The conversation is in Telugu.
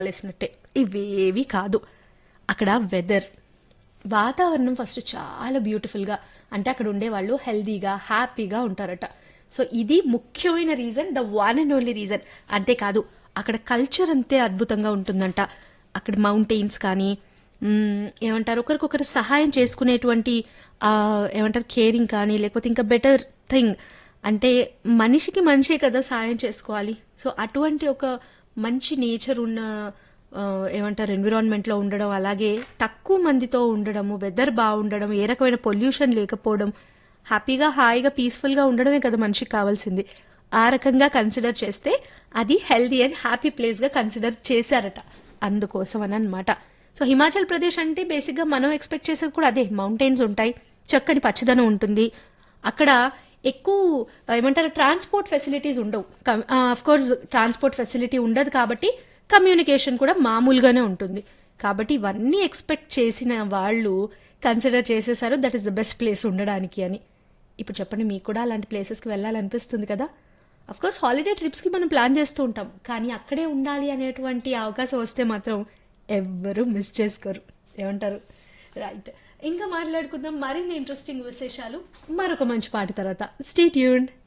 వేసినట్టే ఇవేవి కాదు అక్కడ వెదర్ వాతావరణం ఫస్ట్ చాలా బ్యూటిఫుల్గా అంటే అక్కడ ఉండేవాళ్ళు హెల్దీగా హ్యాపీగా ఉంటారట సో ఇది ముఖ్యమైన reason the one and only reason అంతేకాదు అక్కడ కల్చర్ అంతే అద్భుతంగా ఉంటుందంట అక్కడ మౌంటైన్స్ కానీ మ్మ్, ఏమంటారు ఒకరికొకరు సహాయం చేసుకునేటువంటి ఆ, ఏమంటారు కేరింగ్ కానీ లేకపోతే ఇంకా బెటర్ థింగ్ అంటే మనిషికి మనిషే కదా సాయం చేసుకోవాలి సో అటువంటి ఒక మంచి నేచర్ ఉన్న ఆ, ఏమంటారు ఎన్విరాన్మెంట్లో ఉండడం అలాగే తక్కువ మందితో ఉండడము వెదర్ బాగుండడం ఏ రకమైన పొల్యూషన్ లేకపోవడం హ్యాపీగా హాయిగా పీస్ఫుల్గా ఉండడమే కదా మనిషికి కావాల్సింది ఆ రకంగా కన్సిడర్ చేస్తే అది హెల్దీ అండ్ హ్యాపీ ప్లేస్గా కన్సిడర్ చేశారట అందుకోసం అని అనమాట సో హిమాచల్ ప్రదేశ్ అంటే బేసిక్గా మనం ఎక్స్పెక్ట్ చేసేది కూడా అదే మౌంటైన్స్ ఉంటాయి చక్కని పచ్చదనం ఉంటుంది అక్కడ ఎక్కువ ఏమంటారు ట్రాన్స్పోర్ట్ ఫెసిలిటీస్ ఉండవు అఫ్ కోర్స్ ట్రాన్స్పోర్ట్ ఫెసిలిటీ ఉండదు కాబట్టి కమ్యూనికేషన్ కూడా మామూలుగానే ఉంటుంది కాబట్టి ఇవన్నీ ఎక్స్పెక్ట్ చేసిన వాళ్ళు కన్సిడర్ చేసేసారు that is the best place ఉండడానికి అని ఇప్పుడు చెప్పండి మీకు కూడా అలాంటి ప్లేసెస్కి వెళ్ళాలనిపిస్తుంది కదా అఫ్ కోర్స్ హాలిడే ట్రిప్స్కి మనం ప్లాన్ చేస్తూ ఉంటాం కానీ అక్కడే ఉండాలి అనేటువంటి అవకాశం వస్తే మాత్రం ఎవ్వరూ మిస్ చేసుకోరు ఏమంటారు రైట్ ఇంకా మాట్లాడుకుందాం మరిన్ని ఇంట్రెస్టింగ్ విశేషాలు మరొక మంచి పాట తర్వాత స్టే ట్యూన్డ్